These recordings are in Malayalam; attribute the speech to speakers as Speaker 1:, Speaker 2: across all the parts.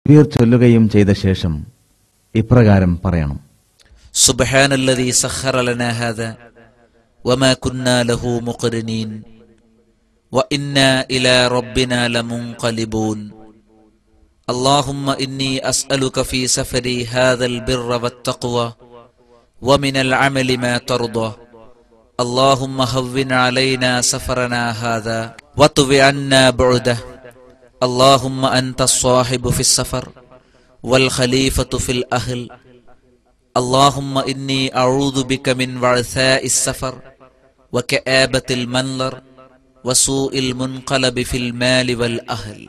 Speaker 1: തക്ബീർ ചൊല്ലുകയും ചെയ്ത ശേഷം ഇപ്രകാരം പറയണം
Speaker 2: سبحان الذي سخر لنا هذا وما كنا له مقرنين وانا الى ربنا لمنقلبون اللهم اني اسالك في سفري هذا البر والتقوى ومن العمل ما ترضى اللهم هون علينا سفرنا هذا واطب عنا بعده اللهم انت الصاحب في السفر والخليفه في الاهل اللهم إني أعوذ بك من وعثاء السفر وكآبة المنظر وسوء المنقلب في المال والأهل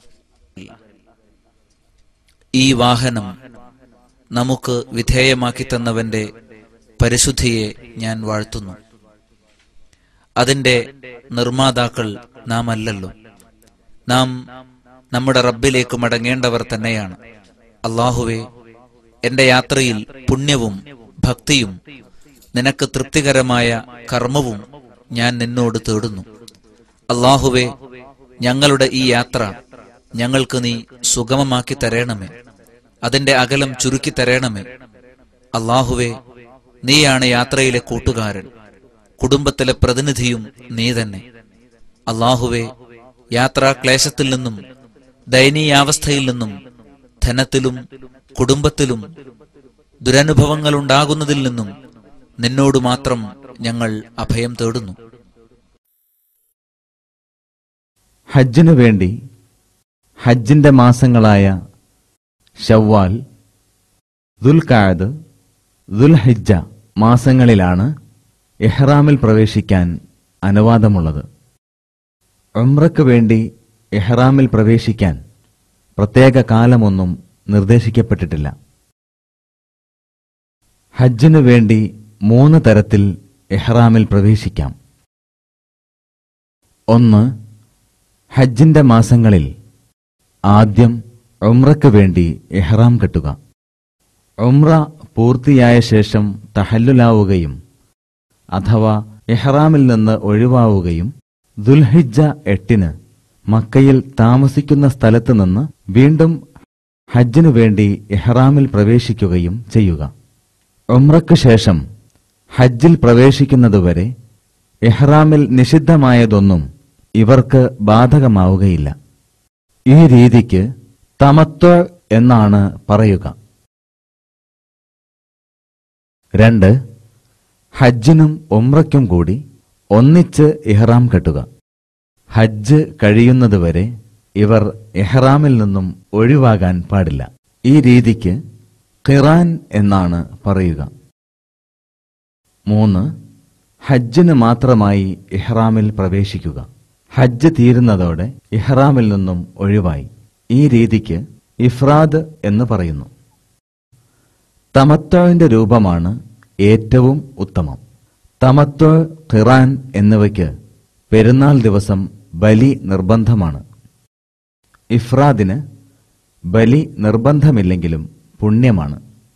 Speaker 2: ഈ വാഹനം നമുക്ക് വിധേയമാക്കി തന്നവന്റെ പരിശുദ്ധിയെ ഞാൻ വാഴ്ത്തുന്നു അതിന്റെ നിർമ്മാതാക്കൾ നാം അല്ലല്ലോ നാം നമ്മുടെ റബ്ബിലേക്ക് മടങ്ങേണ്ടവർ തന്നെയാണ് അള്ളാഹുവെ എന്റെ യാത്രയിൽ പുണ്യവും ഭക്തിയും നിനക്ക് തൃപ്തികരമായ കർമ്മവും ഞാൻ നിന്നോട് തേടുന്നു അള്ളാഹുവെ ഞങ്ങളുടെ ഈ യാത്ര ഞങ്ങൾക്ക് നീ സുഗമമാക്കി തരേണമേ അതിന്റെ അകലം ചുരുക്കി തരേണമേ അള്ളാഹുവെ നീയാണ് യാത്രയിലെ കൂട്ടുകാരൻ കുടുംബത്തിലെ പ്രതിനിധിയും നീ തന്നെ അള്ളാഹുവെ യാത്രാ ക്ലേശത്തിൽ നിന്നും ദയനീയാവസ്ഥയിൽ നിന്നും ധനത്തിലും കുടുംബത്തിലും ദുരനുഭവങ്ങൾ ഉണ്ടാകുന്നതിൽ നിന്നും നിന്നോട് മാത്രം ഞങ്ങൾ അഭയം തേടുന്നു
Speaker 1: ഹജ്ജിനു വേണ്ടി ഹജ്ജിന്റെ മാസങ്ങളായ ഷവ്വാൽ ദുൽഖാദ് ദുൽഹിജ്ജ മാസങ്ങളിലാണ് ഇഹ്റാമിൽ പ്രവേശിക്കാൻ അനുവാദമുള്ളത് ഉംറയ്ക്ക് വേണ്ടി ഇഹ്റാമിൽ പ്രവേശിക്കാൻ പ്രത്യേക കാലമൊന്നും നിർദ്ദേശിക്കപ്പെട്ടിട്ടില്ല ഹജ്ജിനു വേണ്ടി മൂന്ന് തരത്തിൽ ഇഹ്റാമിൽ പ്രവേശിക്കാം ഒന്ന് ഹജ്ജിന്റെ മാസങ്ങളിൽ ആദ്യം ഉംറയ്ക്ക് വേണ്ടി ഇഹ്റാം കെട്ടുക ഉംറ പൂർത്തിയായ ശേഷം തഹല്ലുലാവുകയും അഥവാ ഇഹ്റാമിൽ നിന്ന് ഒഴിവാവുകയും ദുൽഹിജ്ജ എട്ടിന് മക്കയിൽ താമസിക്കുന്ന സ്ഥലത്ത് നിന്ന് വീണ്ടും ഹജ്ജിനു വേണ്ടി ഇഹ്റാമിൽ പ്രവേശിക്കുകയും ചെയ്യുക ഉംറയ്ക്ക് ശേഷം ഹജ്ജിൽ പ്രവേശിക്കുന്നതുവരെ ഇഹ്റാമിൽ നിഷിദ്ധമായതൊന്നും ഇവർക്ക് ബാധകമാവുകയില്ല ഈ രീതിക്ക് തമത്വ എന്നാണ് പറയുക രണ്ട് ഹജ്ജിനും ഉംറയ്ക്കും കൂടി ഒന്നിച്ച് ഇഹ്റാം കെട്ടുക ഹജ്ജ് കഴിയുന്നതുവരെ ഇവർ ഇഹ്റാമിൽ നിന്നും ഒഴിവാകാൻ പാടില്ല ഈ രീതിക്ക് ഖിറാൻ എന്നാണ് പറയുക മൂന്ന് ഹജ്ജിന് മാത്രമായി ഇഹ്റാമിൽ പ്രവേശിക്കുക ഹജ്ജ് തീരുന്നതോടെ ഇഹ്റാമിൽ നിന്നും ഒഴിവായി ഈ രീതിക്ക് ഇഫ്രാദ് എന്ന് പറയുന്നു തമത്വവിന്റെ രൂപമാണ് ഏറ്റവും ഉത്തമം തമത്വ ഖിറാൻ എന്നിവയ്ക്ക് പെരുന്നാൾ ദിവസം ബലി നിർബന്ധമാണ് ഇഫ്രാദിന് ബലി നിർബന്ധമില്ലെങ്കിലും പുണ്യമാണ്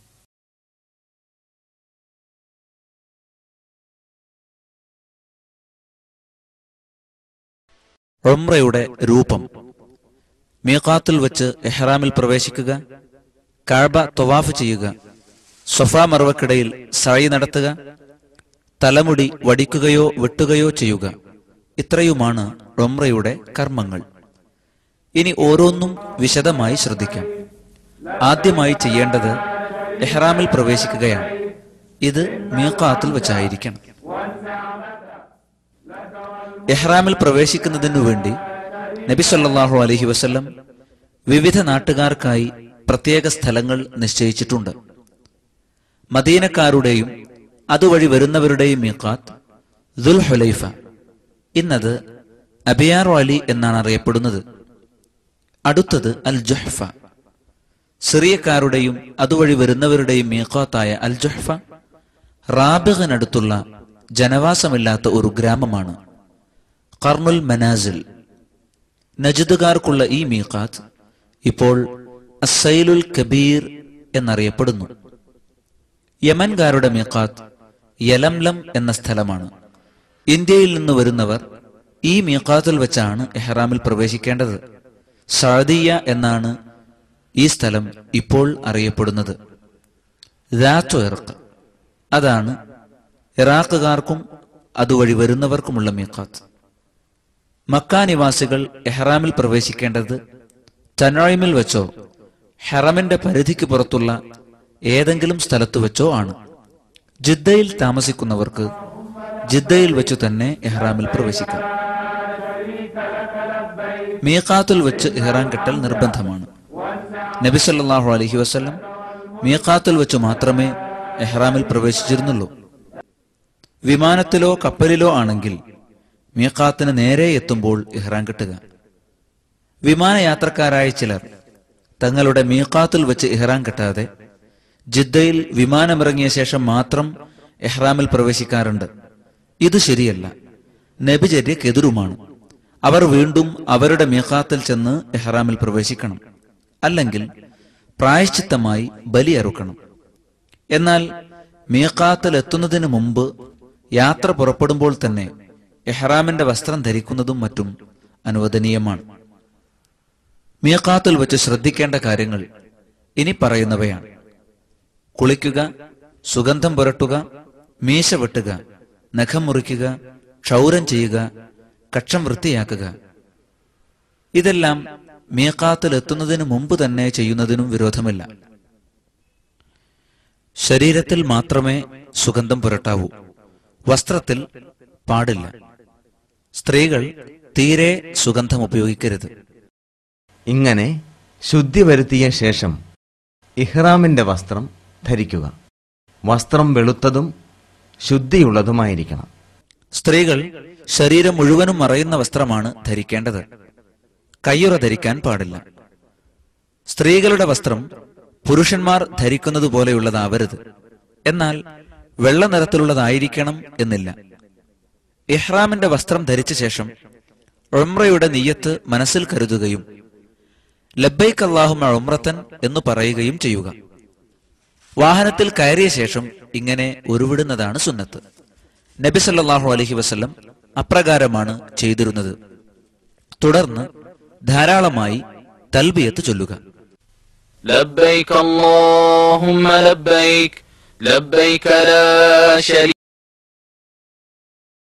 Speaker 2: ഉംറയുടെ രൂപം മീഖാത്തിൽ വെച്ച് എഹ്റാമിൽ പ്രവേശിക്കുക കാഴ്ബ തൊവാഫ് ചെയ്യുക സൊഫ മറവക്കിടയിൽ സഴി നടത്തുക തലമുടി വടിക്കുകയോ വെട്ടുകയോ ചെയ്യുക ഇത്രയുമാണ് ഉംറയുടെ കർമ്മങ്ങൾ ഇനി ഓരോന്നും വിശദമായി ശ്രദ്ധിക്കാം ആദ്യമായി ചെയ്യേണ്ടത് എഹ്റാമിൽ പ്രവേശിക്കുകയാണ് ഇത് മീഖാത്തിൽ വെച്ചായിരിക്കണം എഹ്റാമിൽ പ്രവേശിക്കുന്നതിനു വേണ്ടി നബി സല്ലല്ലാഹു അലൈഹി വസല്ലം വിവിധ നാട്ടുകാർക്കായി പ്രത്യേക സ്ഥലങ്ങൾ നിശ്ചയിച്ചിട്ടുണ്ട് മദീനക്കാരുടെയും അതുവഴി വരുന്നവരുടെയും മീഖാത്ത് ദുൽ ഹുലൈഫ ഇന്നത് അബിയാർ അലി എന്നാണ് അറിയപ്പെടുന്നത് അടുത്തത് അൽ ജുഹ്ഫ സിറിയക്കാരുടെയും അതുവഴി വരുന്നവരുടെയും മീഖാത്തായ അൽ ജുഹ്ഫ റാബിഖിനടുത്തുള്ള ജനവാസമില്ലാത്ത ഒരു ഗ്രാമമാണ് കർണുൽ മനാസിൽ നജദുകാർക്കുള്ള ഈ മീഖാത്ത് ഇപ്പോൾ അസൈലുൽ കബീർ എന്നറിയപ്പെടുന്നു യമൻകാരുടെ മീഖാത്ത് യലംലം എന്ന സ്ഥലമാണ് ഇന്ത്യയിൽ നിന്ന് വരുന്നവർ ഈ മീഖാത്തിൽ വെച്ചാണ് എഹ്റാമിൽ പ്രവേശിക്കേണ്ടത് സഅദിയ എന്നാണ് ഈ സ്ഥലം ഇപ്പോൾ അറിയപ്പെടുന്നത് ദാത്തു ഇറക്ക് അതാണ് ഇറാഖുകാർക്കും അതുവഴി വരുന്നവർക്കുമുള്ള മീഖാത്ത് മക്ക നിവാസികൾ എഹ്റാമിൽ പ്രവേശിക്കേണ്ടത് തനോയിമിൽ വെച്ചോ ഹെറമിന്റെ പരിധിക്ക് പുറത്തുള്ള ഏതെങ്കിലും സ്ഥലത്ത് വെച്ചോ ആണ് ജിദ്ദയിൽ താമസിക്കുന്നവർക്ക് ജിദ്ദയിൽ വെച്ചു തന്നെ എഹ്റാമിൽ പ്രവേശിക്കാം മീഖാത്തുൽ വെച്ച് ഇഹ്റാം കെട്ടൽ നിർബന്ധമാണ് നബി സല്ലല്ലാഹു അലൈഹി വസല്ലം മീഖാത്തുൽ വെച്ച് മാത്രമേ എഹ്റാമിൽ പ്രവേശിച്ചിരുന്നുള്ളൂ വിമാനത്തിലോ കപ്പലിലോ ആണെങ്കിൽ മീഖാത്തിന് നേരെ എത്തുമ്പോൾ ഇഹ്റാം കെട്ടുക വിമാനയാത്രക്കാരായ ചിലർ തങ്ങളുടെ മീഖാത്തിൽ വെച്ച് ഇഹ്റാം കെട്ടാതെ ജിദ്ദയിൽ വിമാനമിറങ്ങിയ ശേഷം മാത്രം എഹ്റാമിൽ പ്രവേശിക്കാറുണ്ട് ഇത് ശരിയല്ല നബിചര്യക്കെതിരുമാണ് അവർ വീണ്ടും അവരുടെ മീഖാത്തിൽ ചെന്ന് എഹ്റാമിൽ പ്രവേശിക്കണം അല്ലെങ്കിൽ പ്രായശ്ചിത്തമായി ബലി അറുക്കണം എന്നാൽ മീഖാത്തിൽ എത്തുന്നതിന് മുമ്പ് യാത്ര പുറപ്പെടുമ്പോൾ തന്നെ എഹ്റാമിന്റെ വസ്ത്രം ധരിക്കുന്നതും മറ്റും അനുവദനീയമാണ് മീഖാത്തിൽ വെച്ച് ശ്രദ്ധിക്കേണ്ട കാര്യങ്ങൾ ഇനി പറയുന്നവയാണ് കുളിക്കുക സുഗന്ധം പുരട്ടുക മീശ വെട്ടുക നഖം മുറിക്കുക ക്ഷൗരം ചെയ്യുക കക്ഷം വൃത്തിയാക്കുക ഇതെല്ലാം മീഖാത്തിൽ എത്തുന്നതിന് മുമ്പ് തന്നെ ചെയ്യുന്നതിനും വിരോധമില്ല ശരീരത്തിൽ മാത്രമേ സുഗന്ധം പുരട്ടാവൂ വസ്ത്രത്തിൽ പാടില്ല സ്ത്രീകൾ തീരെ സുഗന്ധം ഉപയോഗിക്കരുത്
Speaker 1: ഇങ്ങനെ ശുദ്ധി വരുത്തിയ ശേഷം ഇഹ്റാമിന്റെ വസ്ത്രം ധരിക്കുക വസ്ത്രം വെളുത്തതും ശുദ്ധിയുള്ളതുമായിരിക്കണം
Speaker 2: സ്ത്രീകൾ ശരീരം മുഴുവനും മറയുന്ന വസ്ത്രമാണ് ധരിക്കേണ്ടത് കയ്യുറ ധരിക്കാൻ പാടില്ല സ്ത്രീകളുടെ വസ്ത്രം പുരുഷന്മാർ ധരിക്കുന്നത് പോലെയുള്ളതാവരുത് എന്നാൽ വെള്ള നിറത്തിലുള്ളതായിരിക്കണം എന്നില്ല ഇഹ്റാമിന്റെ വസ്ത്രം ധരിച്ച ശേഷം ഉംറയുടെ നീയത്ത് മനസ്സിൽ കരുതുകയും ലബ്ബൈക്ക് അള്ളാഹുമ ഉംറത്തൻ എന്ന് പറയുകയും ചെയ്യുക വാഹനത്തിൽ കയറിയ ശേഷം ഇങ്ങനെ ഉരുവിടുന്നതാണ് സുന്നത്ത് നബി സല്ലല്ലാഹു അലൈഹി വസല്ലം അപ്രകാരമാണ് ചെയ്തിരുന്നത് തുടർന്ന് ധാരാളമായി തൽബിയത്ത് ചൊല്ലുക
Speaker 3: لبيك اللهم لبيك لبيك لا شريك